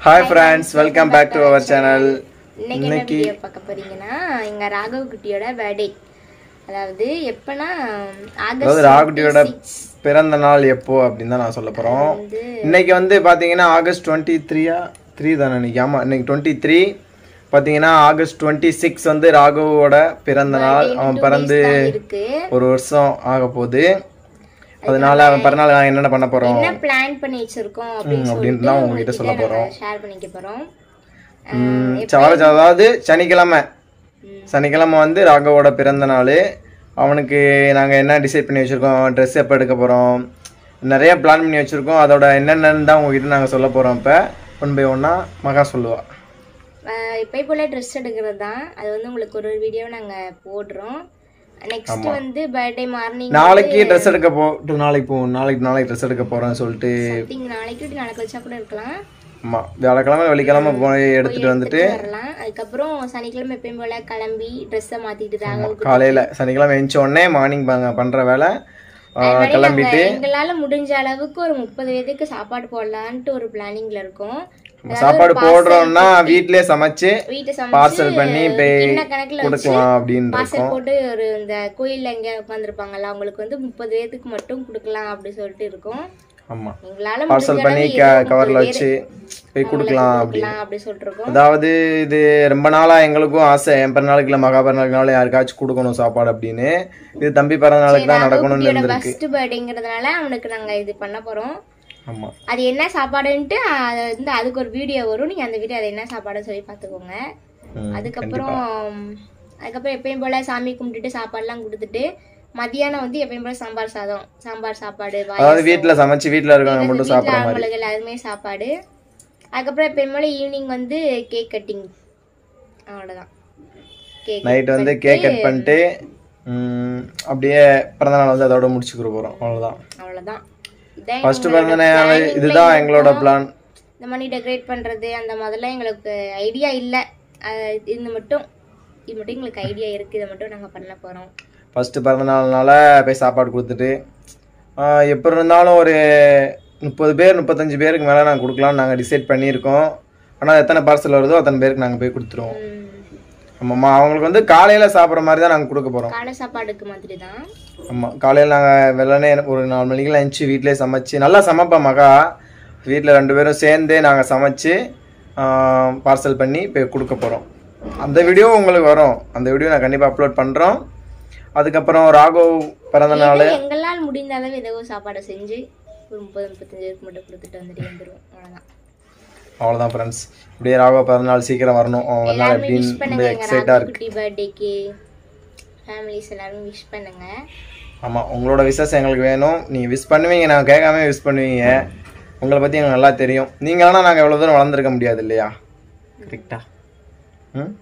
Hi friends welcome back to our channel இன்னைக்கு என்ன video பார்க்க போறீங்கன்னா எங்க ராகவ் குட்டியோட பர்த்டே அதாவது எப்பனா அதாவது ஆகஸ்ட் ராகுட்டியோட பிறந்த நாள் எப்போ அப்படின்னு தான் நான் சொல்ல போகிறோம் வந்து இன்னைக்கு வந்து பார்த்தீங்கன்னா ஆகஸ்ட் டுவெண்ட்டி த்ரீயா த்ரீ தானே இன்னைக்கு ஆமாம் இன்னைக்கு டுவெண்ட்டி த்ரீ பார்த்தீங்கன்னா ஆகஸ்ட் டுவெண்ட்டி சிக்ஸ் வந்து ராகுவோட பிறந்த நாள் அவன் பிறந்து இருக்கு ஒரு வருஷம் ஆக போகுது அதனால அவன் பிறநாள் நாங்கள் என்னென்ன பண்ண போகிறோம் என்ன பிளான் பண்ணி வச்சிருக்கோம் அப்படின்னு அப்படின்னு தான் உங்ககிட்ட சொல்ல போகிறோம் ஷேர் பண்ணிக்க போறோம் சவர அதாவது சனிக்கிழமை சனிக்கிழமை வந்து ராகவோட பிறந்த நாள் அவனுக்கு நாங்கள் என்ன டிசைட் பண்ணி வச்சுருக்கோம் ட்ரெஸ் எப்போ எடுக்க போகிறோம் நிறைய பிளான் பண்ணி வச்சுருக்கோம் அதோட என்னென்னு தான் உங்ககிட்ட நாங்கள் சொல்ல போகிறோம் இப்போ ஒன் பை ஒன்றா மகா சொல்லுவா இப்போ போல ட்ரெஸ் எடுக்கிறது தான் அது வந்து உங்களுக்கு ஒரு வீடியோ நாங்க போடுறோம் நெக்ஸ்ட் வந்து பர்த்டே மார்னிங் நாளைக்கு ட்ரெஸ் எடுக்க போ நாளைக்கு போ நாளைக்கு நாளைக்கு ட்ரெஸ் எடுக்க போகிறோன்னு சொல்லிட்டு நாளைக்கு விட்டு நாளைக்கு வச்சா கூட இருக்கலாம் ஆமாம் வியாழக்கிழமை வெள்ளிக்கிழமை போய் எடுத்துகிட்டு வந்துட்டு வரலாம் அதுக்கப்புறம் சனிக்கிழமை எப்பயும் போல கிளம்பி ட்ரெஸ்ஸை மாத்திட்டு ராகவுக்கு காலையில் சனிக்கிழமை எழுந்த உடனே மார்னிங் பண்ணுற வேலை ஆ, கிளம்பிட்டு எங்களால முடிஞ்ச அளவுக்கு ஒரு முப்பது பேருக்கு சாப்பாடு போடலான்ட்டு ஒரு பிளானிங்ல இருக்கோம் சாப்பாடு போடுறோம்னா வீட்டிலே சமைச்சு வீட்டை பார்சல் சமைச்சு பண்ணி போய் கிண்ண கணக்குல வச்சு கொடுக்கலாம் அப்படின்னு பார்சல் போட்டு ஒரு இந்த கோயில்ல எங்க உட்காந்துருப்பாங்கல்ல அவங்களுக்கு வந்து முப்பது பேத்துக்கு மட்டும் கொடுக்கலாம் அப்படி சொல்லிட்டு இருக்கோம் ஆமாம் எங்களால பார்சல் பண்ணி க கவரில் வச்சு போய் கொடுக்கலாம் அப்படி கொடுக்கலாம் அப்படி சொல்லிட்டு இருக்கோம் அதாவது இது ரொம்ப நாளாக எங்களுக்கும் ஆசை என் பிறநாளுக்கு இல்லை மகா பிறநாளுக்குனால யாருக்காச்சும் கொடுக்கணும் சாப்பாடு அப்படின்னு இது தம்பி பிறந்தநாளுக்கு தான் நடக்கணும்னு இருந்திருக்கு ஃபர்ஸ்ட் பர்த்டேங்கிறதுனால அவனுக்கு நாங்க இது பண்ண போறோம் ஆமாம் அது என்ன சாப்பாடுன்ட்டு அது வந்து அதுக்கு ஒரு வீடியோ வரும் நீங்க அந்த வீடியோ அது என்ன சாப்பாடுன்னு சொல்லி பாத்துக்கோங்க அதுக்கப்புறம் அதுக்கப்புறம் எப்பயும் போல சாமி கும்பிட்டுட்டு சாப்பாடுலாம் கொடுத்துட்டு மதியானம் வந்து எப்பயும் போல சாம்பார் சாதம் சாம்பார் சாப்பாடு வாய் அதாவது வீட்டில் சமைச்சு வீட்டில் இருக்கவங்க மட்டும் வீட்டுல சாப்பிட்ற மாதிரி அவங்களுக்கு எல்லாருமே சாப்பாடு அதுக்கப்புறம் எப்பயும் போல ஈவினிங் வந்து கேக் கட்டிங் அவ்வளவுதான் கேக் நைட் வந்து கேக் கட் பண்ணிட்டு ம், அப்படியே பிறந்தநாள் வந்து அதோட முடிச்சுக்கிற போகிறோம் அவ்வளோதான் அவ்வளவுதான் இதான் ஃபர்ஸ்ட் பிறந்தநாள் இதுதான் எங்களோட பிளான் இந்த மாதிரி டெக்கரேட் பண்றது அந்த முதல்ல எங்களுக்கு ஐடியா இல்ல அஹ் இது மட்டும் இது மட்டும் எங்களுக்கு ஐடியா இருக்கு இதை மட்டும் நாங்க பண்ண போறோம் ஃபஸ்ட்டு பிறந்தநாள்னால போய் சாப்பாடு கொடுத்துட்டு ஆஹ் எப்படி இருந்தாலும் ஒரு முப்பது பேர் முப்பத்தஞ்சு பேருக்கு மேலே நாங்கள் கொடுக்கலாம்னு நாங்கள் டிசைட் பண்ணியிருக்கோம் ஆனால் எத்தனை பார்சல் வருதோ அத்தனை பேருக்கு நாங்கள் போய் கொடுத்துருவோம் உம், ஆமாம்மா அவங்களுக்கு வந்து காலையில் சாப்பிட்ற மாதிரி தான் நாங்கள் கொடுக்க போகிறோம் காலை சாப்பாடுக்கு மாதிரி தான் ஆமாம் காலையில் நாங்கள் வெள்ளனே ஒரு நாலு மணிக்கு லஞ்சு வீட்டிலே சமைச்சு நல்லா சமைப்பேன் மகா வீட்டில் ரெண்டு பேரும் சேர்ந்தே நாங்கள் சமைச்சு பார்சல் பண்ணி போய் கொடுக்க போகிறோம் அந்த வீடியோ உங்களுக்கு வரும் அந்த வீடியோ நான் கண்டிப்பாக அப்லோட் பண்ணுறோம் அதுக்கப்புறம் ராகவ் பிறந்த நாள் ஏதோ எங்களால் முடிந்த அளவு ஏதோ ஒரு சாப்பாடை செஞ்சு ஒரு முப்பது முப்பத்தஞ்சு பேருக்கு மட்டும் கொடுத்துட்டு வந்துட்டு வந்துருவோம் அவ்வளவுதான் அவ்வளோதான் ஃப்ரெண்ட்ஸ் இப்படியே ராகவ் பிறந்தநாள் சீக்கிரம் வரணும் அவன் வரனால எல்லாருமே விஷ் எப்படின்னு பண்ணுங்க எங்க எக்ஸைட்டாக ராகு இருக்கு குட்டி பர்த்டேக்கு ஃபேமிலிஸ் எல்லாரும் விஷ் பண்ணுங்க ஆமாம் உங்களோட விசஸ் எங்களுக்கு வேணும் நீங்கள் விஷ் பண்ணுவீங்க நான் கேட்காம விஷ் பண்ணுவீங்க உங்களை பற்றி எங்களுக்கு நல்லா தெரியும் நீங்களானா நாங்கள் எவ்வளோ தூரம் வளர்ந்துருக்க முடியாது இல்லையா கரெக்டா ம்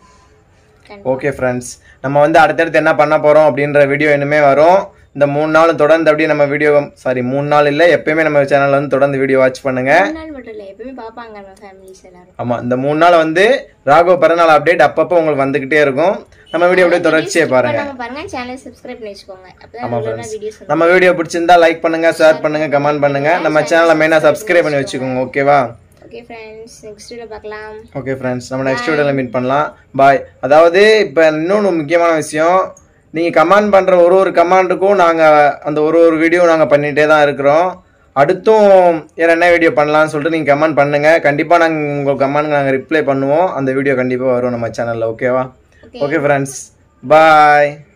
ஓகே ஃப்ரெண்ட்ஸ் நம்ம வந்து அடுத்தடுத்து என்ன பண்ண போகிறோம் அப்படின்ற வீடியோ இனிமே வரும் இந்த மூணு நாளும் தொடர்ந்து அப்படியே நம்ம வீடியோ சாரி மூணு நாள் இல்லை எப்பயுமே நம்ம சேனலில் வந்து தொடர்ந்து வீடியோ வாட்ச் பண்ணுங்க மூணு நாள் மட்டும் இல்லை எப்பவுமே பார்ப்பாங்க நம்ம ஃபேமிலிஸ் எல்லாரும் ஆமாம் இந்த மூணு நாள் வந்து ராகவ் பிறந்தநாள் அப்டேட் அப்பப்போ உங்களுக்கு வந்துக்கிட்டே இருக்கும் நம்ம வீடியோ அப்படியே தொடர்ச்சியே பாருங்க பண்ணாம பாருங்க சேனல் சப்ஸ்கிரைப் பண்ணி வச்சுக்கோங்க அப்பதான் வீடியோஸ் நம்ம வீடியோ பிடிச்சிருந்தா லைக் பண்ணுங்க ஷேர் பண்ணுங்க கமெண்ட் பண்ணுங்க நம்ம சேனலை மெயினாக சப்ஸ்கிரைப் பண்ணி வச்சுக்கோங்க ஓகேவா ஓகே ஃப்ரெண்ட்ஸ் நெக்ஸ்ட் வீடியோ பார்க்கலாம் ஓகே ஃப்ரெண்ட்ஸ் நம்ம நெக்ஸ்ட் வீடியோவில் மீட் பண்ணலாம் பாய் அதாவது இப்போ இன்னொன்று முக்கியமான விஷயம் நீங்கள் கமெண்ட் பண்ணுற ஒரு ஒரு கமெண்ட்டுக்கும் நாங்கள் அந்த ஒரு ஒரு வீடியோ நாங்கள் பண்ணிகிட்டே தான் இருக்கிறோம் அடுத்தும் வேறு என்ன வீடியோ பண்ணலாம்னு சொல்லிட்டு நீங்கள் கமெண்ட் பண்ணுங்கள் கண்டிப்பாக நாங்கள் உங்கள் கமெண்ட்க்கு நாங்கள் ரிப்ளை பண்ணுவோம் அந்த வீடியோ கண்டிப்பாக வரும் நம்ம சேனலில் ஓகேவா Okay. Okay friends bye